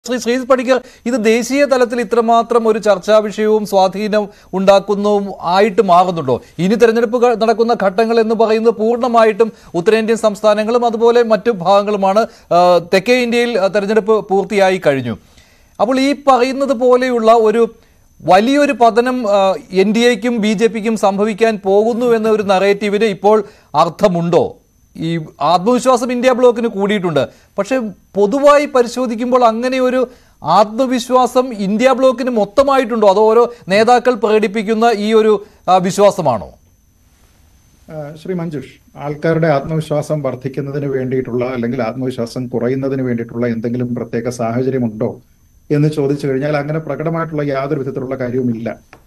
ശ്രീ ശ്രീജിത് പണിക്കർ ഇത് ദേശീയ തലത്തിൽ ഇത്രമാത്രം ഒരു ചർച്ചാ വിഷയവും സ്വാധീനം ഉണ്ടാക്കുന്നതും ആയിട്ട് മാറുന്നുണ്ടോ ഇനി തെരഞ്ഞെടുപ്പ് ക- നടക്കുന്ന ഘട്ടങ്ങൾ എന്ന് പറയുന്നത് പൂർണ്ണമായിട്ടും ഉത്തരേന്ത്യൻ സംസ്ഥാനങ്ങളും അതുപോലെ മറ്റു ഭാഗങ്ങളുമാണ് ആ, തെക്കേ ഇന്ത്യയിൽ ആ, തെരഞ്ഞെടുപ്പ് പൂർത്തിയായി കഴിഞ്ഞു അപ്പോൾ ഈ പറയുന്നത് പോലെയുള്ള ഒരു വലിയൊരു പതനം എൻ ഡി എക്കും ബി ജെ പിക്കും സംഭവിക്കാൻ പോകുന്നു എന്ന ഒരു നറേറ്റീവിന് ഇപ്പോൾ അർത്ഥമുണ്ടോ ഈ ആത്മവിശ്വാസം ഇന്ത്യ ബ്ലോക്കിന് കൂടിയിട്ടുണ്ട് പക്ഷെ പൊതുവായി പരിശോധിക്കുമ്പോൾ അങ്ങനെ ഒരു ആത്മവിശ്വാസം ഇന്ത്യ ബ്ലോക്കിന് മൊത്തമായിട്ടുണ്ടോ അതോ ഓരോ നേതാക്കൾ പ്രകടിപ്പിക്കുന്ന ഈ ഒരു ആ, വിശ്വാസമാണോ ആ, ശ്രീ മഞ്ജുഷ് ആൾക്കാരുടെ ആത്മവിശ്വാസം വർദ്ധിക്കുന്നതിന് വേണ്ടിയിട്ടുള്ള അല്ലെങ്കിൽ ആത്മവിശ്വാസം കുറയുന്നതിന് വേണ്ടിയിട്ടുള്ള എന്തെങ്കിലും പ്രത്യേക സാഹചര്യമുണ്ടോ എന്ന് ചോദിച്ചു കഴിഞ്ഞാൽ അങ്ങനെ പ്രകടമായിട്ടുള്ള യാതൊരു വിധത്തിലുള്ള കാര്യവുമില്ല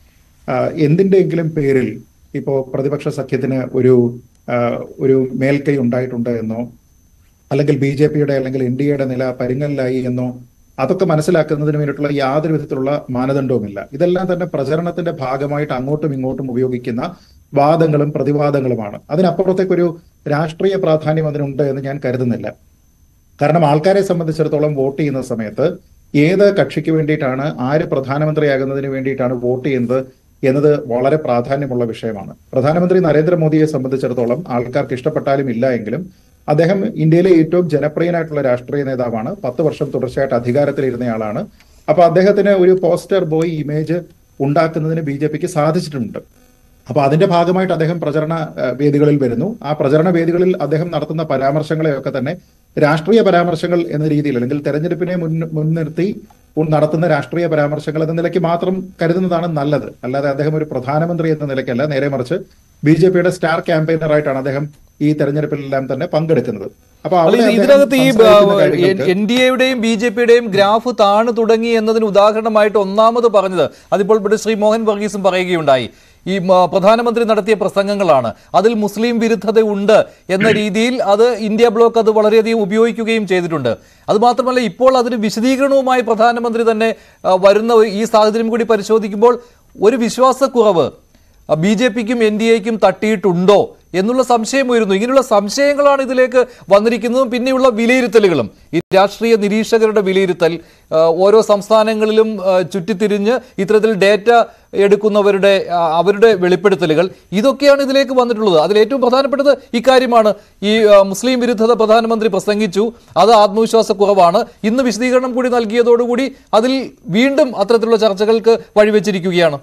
ആ, എന്തിന്റെയെങ്കിലും പേരിൽ ഇപ്പോ പ്രതിപക്ഷ സഖ്യത്തിന് ഒരു ആ, ഒരു മേൽക്കൈ ഉണ്ടായിട്ടുണ്ട് എന്നോ അല്ലെങ്കിൽ ബി ജെ പിയുടെ അല്ലെങ്കിൽ എൻ ഡി എയുടെ നില പരിങ്ങലിലായി എന്നോ അതൊക്കെ മനസ്സിലാക്കുന്നതിന് വേണ്ടിയിട്ടുള്ള യാതൊരു വിധത്തിലുള്ള മാനദണ്ഡവുമില്ല ഇതെല്ലാം തന്നെ പ്രചരണത്തിന്റെ ഭാഗമായിട്ട് അങ്ങോട്ടും ഇങ്ങോട്ടും ഉപയോഗിക്കുന്ന വാദങ്ങളും പ്രതിവാദങ്ങളുമാണ് അതിനപ്പുറത്തേക്കൊരു രാഷ്ട്രീയ പ്രാധാന്യം അതിനുണ്ട് എന്ന് ഞാൻ കരുതുന്നില്ല കാരണം ആൾക്കാരെ സംബന്ധിച്ചിടത്തോളം വോട്ട് ചെയ്യുന്ന സമയത്ത് ഏത് കക്ഷിക്ക് വേണ്ടിയിട്ടാണ് ആര് പ്രധാനമന്ത്രിയാകുന്നതിന് വേണ്ടിയിട്ടാണ് വോട്ട് ചെയ്യുന്നത് എന്നത് വളരെ പ്രാധാന്യമുള്ള വിഷയമാണ് പ്രധാനമന്ത്രി നരേന്ദ്രമോദിയെ സംബന്ധിച്ചിടത്തോളം ആൾക്കാർക്ക് ഇഷ്ടപ്പെട്ടാലും ഇല്ല എങ്കിലും അദ്ദേഹം ഇന്ത്യയിലെ ഏറ്റവും ജനപ്രിയനായിട്ടുള്ള രാഷ്ട്രീയ നേതാവാണ് പത്ത് വർഷം തുടർച്ചയായിട്ട് അധികാരത്തിലിരുന്നയാളാണ് അപ്പൊ അദ്ദേഹത്തിന് ഒരു പോസ്റ്റർ ബോയ് ഇമേജ് ഉണ്ടാക്കുന്നതിന് ബി ജെ പിക്ക് സാധിച്ചിട്ടുണ്ട് അപ്പൊ അതിന്റെ ഭാഗമായിട്ട് അദ്ദേഹം പ്രചരണ ഏഹ്, വേദികളിൽ വരുന്നു ആ പ്രചരണ വേദികളിൽ അദ്ദേഹം നടത്തുന്ന പരാമർശങ്ങളെയൊക്കെ തന്നെ രാഷ്ട്രീയ പരാമർശങ്ങൾ എന്ന രീതിയിൽ അല്ലെങ്കിൽ തെരഞ്ഞെടുപ്പിനെ മുൻ മുൻനിർത്തി ഉ- നടത്തുന്ന രാഷ്ട്രീയ പരാമർശങ്ങൾ എന്ന നിലയ്ക്ക് മാത്രം കരുതുന്നതാണ് നല്ലത് അല്ലാതെ അദ്ദേഹം ഒരു പ്രധാനമന്ത്രി എന്ന നിലയ്ക്കല്ല നേരെ മറിച്ച് ബി ജെ പിയുടെ സ്റ്റാർ ക്യാമ്പയിനറായിട്ടാണ് അദ്ദേഹം ഈ തെരഞ്ഞെടുപ്പിലെല്ലാം തന്നെ പങ്കെടുക്കുന്നത് അപ്പൊ അല്ല, അവിടെ ഇത് അദ്ദേഹം ഇതിനകത്ത് ഈ സംസാരിക്കുന്ന കാര്യങ്ങൾക്ക് എൻ ഡി എയുടെയും ബി ജെ പിയുടെയും ഗ്രാഫ് താണു തുടങ്ങി എന്നതിന് ഉദാഹരണമായിട്ട് ഒന്നാമത് പറഞ്ഞത് അതിപ്പോൾ ഇവിടെ ശ്രീ മോഹൻ വർഗീസും പറയുകയുണ്ടായി ഈ മ, പ്രധാനമന്ത്രി നടത്തിയ പ്രസംഗങ്ങളാണ് അതിൽ മുസ്ലിം വിരുദ്ധത ഉണ്ട് എന്ന രീതിയിൽ അത് ഇന്ത്യ ബ്ലോക്ക് അത് വളരെയധികം ഉപയോഗിക്കുകയും ചെയ്തിട്ടുണ്ട് അത് മാത്രമല്ല ഇപ്പോൾ അതിന് വിശദീകരണവുമായി പ്രധാനമന്ത്രി തന്നെ ആ, വരുന്ന ഒരു- ഈ സാഹചര്യം കൂടി പരിശോധിക്കുമ്പോൾ ഒരു വിശ്വാസക്കുറവ് ബി ജെ പിക്കും എൻ ഡി എക്കും തട്ടിയിട്ടുണ്ടോ എന്നുള്ള സംശയം ഉയരുന്നു ഇങ്ങനെയുള്ള സംശയങ്ങളാണ് ഇതിലേക്ക് വന്നിരിക്കുന്നതും പിന്നെയുള്ള വിലയിരുത്തലുകളും ഈ രാഷ്ട്രീയ നിരീക്ഷകരുടെ വിലയിരുത്തൽ ആ, ഓരോ സംസ്ഥാനങ്ങളിലും ആ, ചുറ്റിത്തിരിഞ്ഞ് ഇത്തരത്തിൽ ഡേറ്റ എടുക്കുന്നവരുടെ ആ, അവരുടെ വെളിപ്പെടുത്തലുകൾ ഇതൊക്കെയാണ് ഇതിലേക്ക് വന്നിട്ടുള്ളത് അതിൽ ഏറ്റവും പ്രധാനപ്പെട്ടത് ഇക്കാര്യമാണ് ഈ ആ, മുസ്ലിം വിരുദ്ധത പ്രധാനമന്ത്രി പ്രസംഗിച്ചു അത് ആത്മവിശ്വാസക്കുറവാണ് ഇന്ന് വിശദീകരണം കൂടി നൽകിയതോടുകൂടി അതിൽ വീണ്ടും അത്തരത്തിലുള്ള ചർച്ചകൾക്ക് വഴിവെച്ചിരിക്കുകയാണ്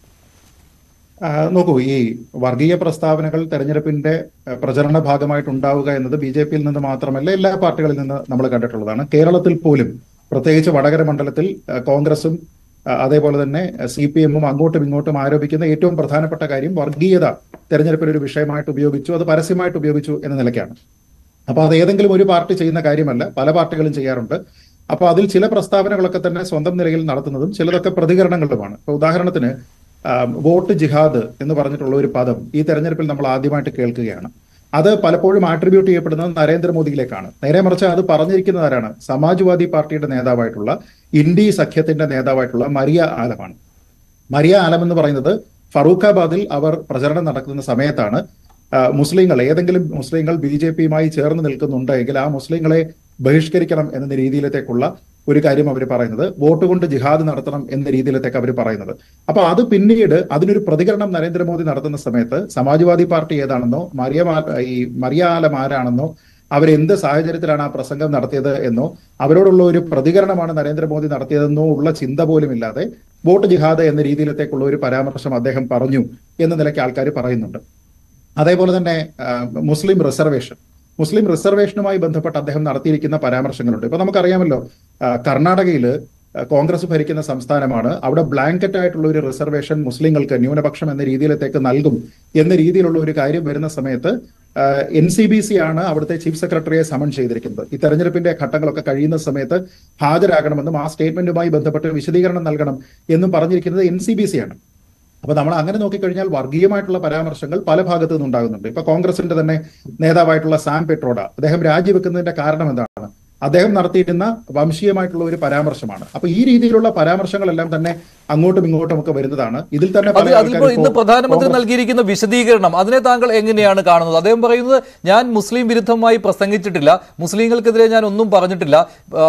ആ, നോക്കൂ ഈ വർഗീയ പ്രസ്താവനകൾ തെരഞ്ഞെടുപ്പിന്റെ ആ, പ്രചരണ ഭാഗമായിട്ട് ഉണ്ടാവുക എന്നത് ബി ജെ പിയിൽ നിന്ന് മാത്രമല്ല എല്ലാ പാർട്ടികളിൽ നിന്ന് നമ്മൾ കണ്ടിട്ടുള്ളതാണ് കേരളത്തിൽ പോലും പ്രത്യേകിച്ച് വടകര മണ്ഡലത്തിൽ ആ, കോൺഗ്രസും ആ, അതേപോലെ തന്നെ സി പി എമ്മും അങ്ങോട്ടും ഇങ്ങോട്ടും ആരോപിക്കുന്ന ഏറ്റവും പ്രധാനപ്പെട്ട കാര്യം വർഗീയത തെരഞ്ഞെടുപ്പിൽ ഒരു വിഷയമായിട്ട് ഉപയോഗിച്ചു അത് പരസ്യമായിട്ട് ഉപയോഗിച്ചു എന്ന നിലയ്ക്കാണ് അപ്പൊ അത് ഏതെങ്കിലും ഒരു പാർട്ടി ചെയ്യുന്ന കാര്യമല്ല പല പാർട്ടികളും ചെയ്യാറുണ്ട് അപ്പൊ അതിൽ ചില പ്രസ്താവനകളൊക്കെ തന്നെ സ്വന്തം നിലയിൽ നടത്തുന്നതും ചിലതൊക്കെ പ്രതികരണങ്ങളുമാണ് ഇപ്പൊ ഉദാഹരണത്തിന് ആ, വോട്ട് ജിഹാദ് എന്ന് പറഞ്ഞിട്ടുള്ള ഒരു പദം ഈ തെരഞ്ഞെടുപ്പിൽ നമ്മൾ ആദ്യമായിട്ട് കേൾക്കുകയാണ് അത് പലപ്പോഴും ആട്രിബ്യൂട്ട് ചെയ്യപ്പെടുന്നത് നരേന്ദ്രമോദിയിലേക്കാണ് നേരെ മറിച്ച് അത് പറഞ്ഞിരിക്കുന്നത് ആരാണ് സമാജ്വാദി പാർട്ടിയുടെ നേതാവായിട്ടുള്ള ഇന്ത്യ സഖ്യത്തിന്റെ നേതാവായിട്ടുള്ള മരിയ ആലമാണ് മരിയ ആലം എന്ന് പറയുന്നത് ഫറൂഖാബാദിൽ അവർ പ്രചരണം നടക്കുന്ന സമയത്താണ് ആ, മുസ്ലിങ്ങൾ ഏതെങ്കിലും മുസ്ലിങ്ങൾ ബി ജെ പിയുമായി ചേർന്ന് നിൽക്കുന്നുണ്ടെങ്കിൽ ആ മുസ്ലിങ്ങളെ ബഹിഷ്കരിക്കണം എന്ന രീതിയിലത്തേക്കുള്ള ഒരു കാര്യം അവർ പറയുന്നത് വോട്ട് കൊണ്ട് ജിഹാദ് നടത്തണം എന്ന രീതിയിലത്തേക്ക് അവർ പറയുന്നത് അപ്പൊ അത് പിന്നീട് അതിനൊരു പ്രതികരണം നരേന്ദ്രമോദി നടത്തുന്ന സമയത്ത് സമാജ്വാദി പാർട്ടി ഏതാണെന്നോ മറിയ ഈ മറിയ ആലം ആരാണെന്നോ അവരെന്ത് സാഹചര്യത്തിലാണ് ആ പ്രസംഗം നടത്തിയത് എന്നോ അവരോടുള്ള ഒരു പ്രതികരണമാണ് നരേന്ദ്രമോദി നടത്തിയതെന്നോ ഉള്ള ചിന്ത പോലും ഇല്ലാതെ വോട്ട് ജിഹാദ് എന്ന രീതിയിലത്തേക്കുള്ള ഒരു പരാമർശം അദ്ദേഹം പറഞ്ഞു എന്ന നിലയ്ക്ക് ആൾക്കാർ പറയുന്നുണ്ട് അതേപോലെ തന്നെ ആ, മുസ്ലിം റിസർവേഷൻ മുസ്ലിം റിസർവേഷനുമായി ബന്ധപ്പെട്ട് അദ്ദേഹം നടത്തിയിരിക്കുന്ന പരാമർശങ്ങളുണ്ട് ഇപ്പൊ നമുക്കറിയാമല്ലോ ആ, കർണാടകയില് ആ, കോൺഗ്രസ് ഭരിക്കുന്ന സംസ്ഥാനമാണ് അവിടെ ബ്ലാങ്കറ്റ് ആയിട്ടുള്ള ഒരു റിസർവേഷൻ മുസ്ലിങ്ങൾക്ക് ന്യൂനപക്ഷം എന്ന രീതിയിലത്തേക്ക് നൽകും എന്ന രീതിയിലുള്ള ഒരു കാര്യം വരുന്ന സമയത്ത് എൻ സി ബി സി ആണ് അവിടുത്തെ ചീഫ് സെക്രട്ടറിയെ സമൺ ചെയ്തിരിക്കുന്നത് ഈ തെരഞ്ഞെടുപ്പിന്റെ ഘട്ടങ്ങളൊക്കെ കഴിയുന്ന സമയത്ത് ഹാജരാകണമെന്നും ആ സ്റ്റേറ്റ്മെന്റുമായി ബന്ധപ്പെട്ട് വിശദീകരണം നൽകണം എന്നും പറഞ്ഞിരിക്കുന്നത് എൻ സി ബി സി ആണ് അപ്പൊ നമ്മൾ അങ്ങനെ നോക്കിക്കഴിഞ്ഞാൽ വർഗീയമായിട്ടുള്ള പരാമർശങ്ങൾ പല ഭാഗത്തു നിന്നുണ്ടാകുന്നുണ്ട് ഇപ്പൊ കോൺഗ്രസിന്റെ തന്നെ നേതാവായിട്ടുള്ള സാം പെട്രോഡ അദ്ദേഹം രാജിവെക്കുന്നതിന്റെ കാരണം എന്താണ് അദ്ദേഹം നടത്തിയിരുന്ന വംശീയമായിട്ടുള്ള ഒരു പരാമർശമാണ് അപ്പൊ ഈ രീതിയിലുള്ള പരാമർശങ്ങളെല്ലാം തന്നെ അങ്ങോട്ടും ഇങ്ങോട്ടും ഒക്കെ വരുന്നതാണ് ഇതിൽ തന്നെ അത് പല അതിപ്പോൾ ആൾക്കാരും ഇന്ന് ഇപ്പോ പ്രധാനമന്ത്രി കോൺഗ്രസ് നൽകിയിരിക്കുന്ന വിശദീകരണം അതിനെ താങ്കൾ എങ്ങനെയാണ് കാണുന്നത് അദ്ദേഹം പറയുന്നത് ഞാൻ മുസ്ലിം വിരുദ്ധമായി പ്രസംഗിച്ചിട്ടില്ല മുസ്ലിങ്ങൾക്കെതിരെ ഞാൻ ഒന്നും പറഞ്ഞിട്ടില്ല ആ,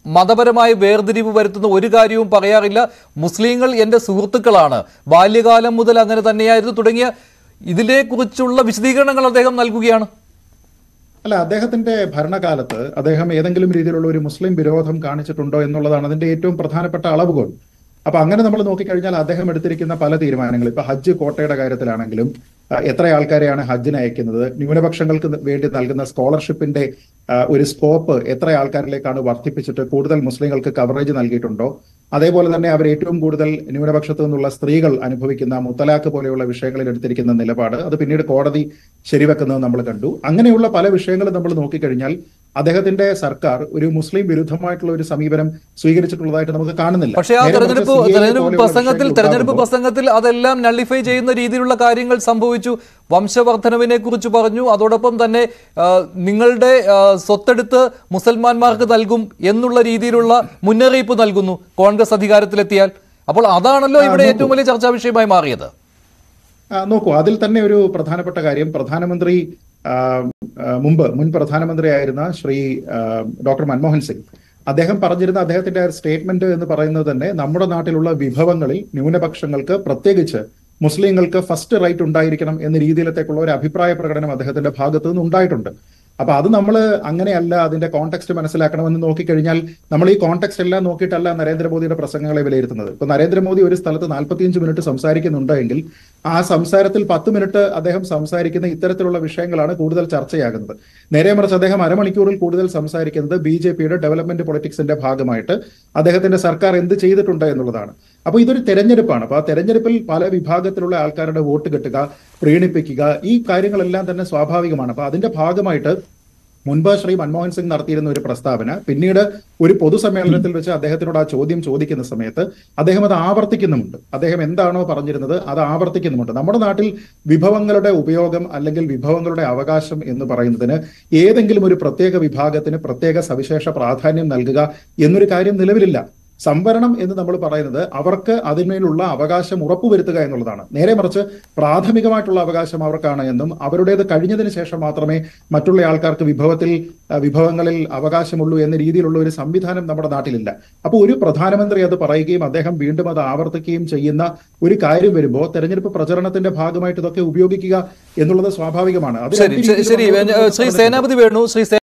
മതപരമായ വേർതിരിവ് വരുത്തുന്ന ഒരു കാര്യവും പറയാറില്ല മുസ്ലിങ്ങൾ എൻ്റെ സുഹൃത്തുക്കളാണ് ബാല്യകാലം മുതൽ അങ്ങനെ തന്നെയായിരുന്നു തുടങ്ങിയ ഇതിനെക്കുറിച്ചുള്ള വിശദീകരണങ്ങൾ അദ്ദേഹം നൽകുകയാണ് അല്ല അദ്ദേഹത്തിന്റെ ഭരണകാലത്ത് അദ്ദേഹം ഏതെങ്കിലും രീതിയിലുള്ള ഒരു മുസ്ലിം വിരോധം കാണിച്ചിട്ടുണ്ടോ എന്നുള്ളതാണ് അതിന്റെ ഏറ്റവും പ്രധാനപ്പെട്ട അളവുകോൽ അപ്പൊ അങ്ങനെ നമ്മൾ നോക്കിക്കഴിഞ്ഞാൽ അദ്ദേഹം എടുത്തിരിക്കുന്ന പല തീരുമാനങ്ങൾ ഇപ്പൊ ഹജ്ജ് കോട്ടയുടെ കാര്യത്തിലാണെങ്കിലും ആ, എത്ര ആൾക്കാരെയാണ് ഹജ്ജിന് അയക്കുന്നത് ന്യൂനപക്ഷങ്ങൾക്ക് വേണ്ടി നൽകുന്ന സ്കോളർഷിപ്പിന്റെ ആ, ഒരു സ്കോപ്പ് എത്ര ആൾക്കാരിലേക്കാണ് വർദ്ധിപ്പിച്ചിട്ട് കൂടുതൽ മുസ്ലിങ്ങൾക്ക് കവറേജ് നൽകിയിട്ടുണ്ടോ അതേപോലെ തന്നെ അവർ ഏറ്റവും കൂടുതൽ ന്യൂനപക്ഷത്തു നിന്നുള്ള സ്ത്രീകൾ അനുഭവിക്കുന്ന മുത്തലാഖ് പോലെയുള്ള വിഷയങ്ങളിൽ എടുത്തിരിക്കുന്ന നിലപാട് അത് പിന്നീട് കോടതി ശരിവെക്കുന്നത് നമ്മൾ കണ്ടു അങ്ങനെയുള്ള പല വിഷയങ്ങളും നമ്മൾ നോക്കിക്കഴിഞ്ഞാൽ അദ്ദേഹത്തിന്റെ സർക്കാർ ഒരു മുസ്ലിം വിരുദ്ധമായിട്ടുള്ള ഒരു സമീപനം സ്വീകരിച്ചിട്ടുള്ളതായിട്ട് നമുക്ക് കാണുന്നില്ല പക്ഷേ ആ നേരെ മറിച്ച് തെരഞ്ഞെടുപ്പ് CAA തെരഞ്ഞെടുപ്പ് പോലെയുള്ള പ്രസംഗത്തിൽ വിഷയങ്ങൾ തെരഞ്ഞെടുപ്പ് ഉണ്ടാകുമ്പോൾ പ്രസംഗത്തിൽ അതെല്ലാം നള്ളിഫൈ ചെയ്യുന്ന രീതിയിലുള്ള കാര്യങ്ങൾ സംഭവിച്ചു വംശവർദ്ധനവിനെ കുറിച്ച് പറഞ്ഞു അതോടൊപ്പം തന്നെ ആ, നിങ്ങളുടെ ആ, സ്വത്തെടുത്ത് മുസൽമാന്മാർക്ക് നൽകും എന്നുള്ള രീതിയിലുള്ള മുന്നറിയിപ്പ് നൽകുന്നു കോൺഗ്രസ് അധികാരത്തിലെത്തിയാൽ അപ്പോൾ അതാണല്ലോ ഇവിടെ ഏറ്റവും വലിയ ചർച്ചാ വിഷയമായി മാറിയത് ആ, നോക്കൂ അതിൽ തന്നെ ഒരു പ്രധാനപ്പെട്ട കാര്യം പ്രധാനമന്ത്രി ആ, ആ, മുമ്പ് മുൻ പ്രധാനമന്ത്രിയായിരുന്ന ശ്രീ ആ, ഡോക്ടർ മൻമോഹൻ സിംഗ് അദ്ദേഹം പറഞ്ഞിരുന്ന അദ്ദേഹത്തിന്റെ ആ സ്റ്റേറ്റ്മെന്റ് എന്ന് പറയുന്നത് തന്നെ നമ്മുടെ നാട്ടിലുള്ള വിഭവങ്ങളിൽ ന്യൂനപക്ഷങ്ങൾക്ക് പ്രത്യേകിച്ച് മുസ്ലിങ്ങൾക്ക് ഫസ്റ്റ് റൈറ്റ് ഉണ്ടായിരിക്കണം എന്ന രീതിയിലത്തേക്കുള്ള ഒരു അഭിപ്രായ പ്രകടനം അദ്ദേഹത്തിന്റെ ഭാഗത്തു നിന്ന് ഉണ്ടായിട്ടുണ്ട് അപ്പൊ അത് നമ്മൾ അങ്ങനെയല്ല അതിന്റെ കോണ്ടെക്സ്റ്റ് മനസ്സിലാക്കണമെന്ന് നോക്കിക്കഴിഞ്ഞാൽ നമ്മൾ ഈ കോണ്ടെക്സ്റ്റ് എല്ലാം നോക്കിയിട്ടല്ല നരേന്ദ്രമോദിയുടെ പ്രസംഗങ്ങളെ വിലയിരുത്തുന്നത് ഇപ്പൊ നരേന്ദ്രമോദി ഒരു സ്ഥലത്ത് നാൽപ്പത്തിയഞ്ച് മിനിറ്റ് സംസാരിക്കുന്നുണ്ടെങ്കിൽ ആ സംസാരത്തിൽ പത്ത് മിനിറ്റ് അദ്ദേഹം സംസാരിക്കുന്ന ഇത്തരത്തിലുള്ള വിഷയങ്ങളാണ് കൂടുതൽ ചർച്ചയാകുന്നത് നേരെ മറിച്ച് അദ്ദേഹം അരമണിക്കൂറിൽ കൂടുതൽ സംസാരിക്കുന്നത് ബി ജെ പിയുടെ ഡെവലപ്മെന്റ് പൊളിറ്റിക്സിന്റെ ഭാഗമായിട്ട് അദ്ദേഹത്തിന്റെ സർക്കാർ എന്ത് ചെയ്തിട്ടുണ്ട് എന്നുള്ളതാണ് അപ്പോൾ ഇതൊരു തെരഞ്ഞെടുപ്പാണ് അപ്പൊ ആ തെരഞ്ഞെടുപ്പിൽ പല വിഭാഗത്തിലുള്ള ആൾക്കാരുടെ വോട്ട് കിട്ടുക പ്രീണിപ്പിക്കുക ഈ കാര്യങ്ങളെല്ലാം തന്നെ സ്വാഭാവികമാണ് അപ്പൊ അതിന്റെ ഭാഗമായിട്ട് മുൻപ് ശ്രീ മൻമോഹൻ സിംഗ് നടത്തിയിരുന്ന ഒരു പ്രസ്താവന പിന്നീട് ഒരു പൊതുസമ്മേളനത്തിൽ വെച്ച് അദ്ദേഹത്തിനോട് ആ ചോദ്യം ചോദിക്കുന്ന സമയത്ത് അദ്ദേഹം അത് ആവർത്തിക്കുന്നുമുണ്ട് അദ്ദേഹം എന്താണോ പറഞ്ഞിരുന്നത് അത് ആവർത്തിക്കുന്നുമുണ്ട് നമ്മുടെ നാട്ടിൽ വിഭവങ്ങളുടെ ഉപയോഗം അല്ലെങ്കിൽ വിഭവങ്ങളുടെ അവകാശം എന്ന് പറയുന്നതിന് ഏതെങ്കിലും ഒരു പ്രത്യേക വിഭാഗത്തിന് പ്രത്യേക സവിശേഷ പ്രാധാന്യം നൽകുക എന്നൊരു കാര്യം നിലവിലില്ല സംവരണം എന്ന് നമ്മൾ പറയുന്നത് അവർക്ക് അതിന്മേലുള്ള അവകാശം ഉറപ്പുവരുത്തുക എന്നുള്ളതാണ് നേരെ മറിച്ച് പ്രാഥമികമായിട്ടുള്ള അവകാശം അവർക്കാണ് എന്നും അവരുടേത് കഴിഞ്ഞതിന് ശേഷം മാത്രമേ മറ്റുള്ള ആൾക്കാർക്ക് വിഭവത്തിൽ ആ, വിഭവങ്ങളിൽ അവകാശമുള്ളൂ എന്ന രീതിയിലുള്ള ഒരു സംവിധാനം നമ്മുടെ നാട്ടിലില്ല അപ്പോൾ ഒരു പ്രധാനമന്ത്രി അത് പറയുകയും അദ്ദേഹം വീണ്ടും അത് ആവർത്തിക്കുകയും ചെയ്യുന്ന ഒരു കാര്യം വരുമ്പോൾ തെരഞ്ഞെടുപ്പ് പ്രചരണത്തിന്റെ ഭാഗമായിട്ട് ഇതൊക്കെ ഉപയോഗിക്കുക എന്നുള്ളത് സ്വാഭാവികമാണ് അത് ശരി രണ്ട് ശരി, രീതിയിൽ ശരി നമ്മൾ ശ്രീ സേനാപതി വേണു ശ്രീ സേ-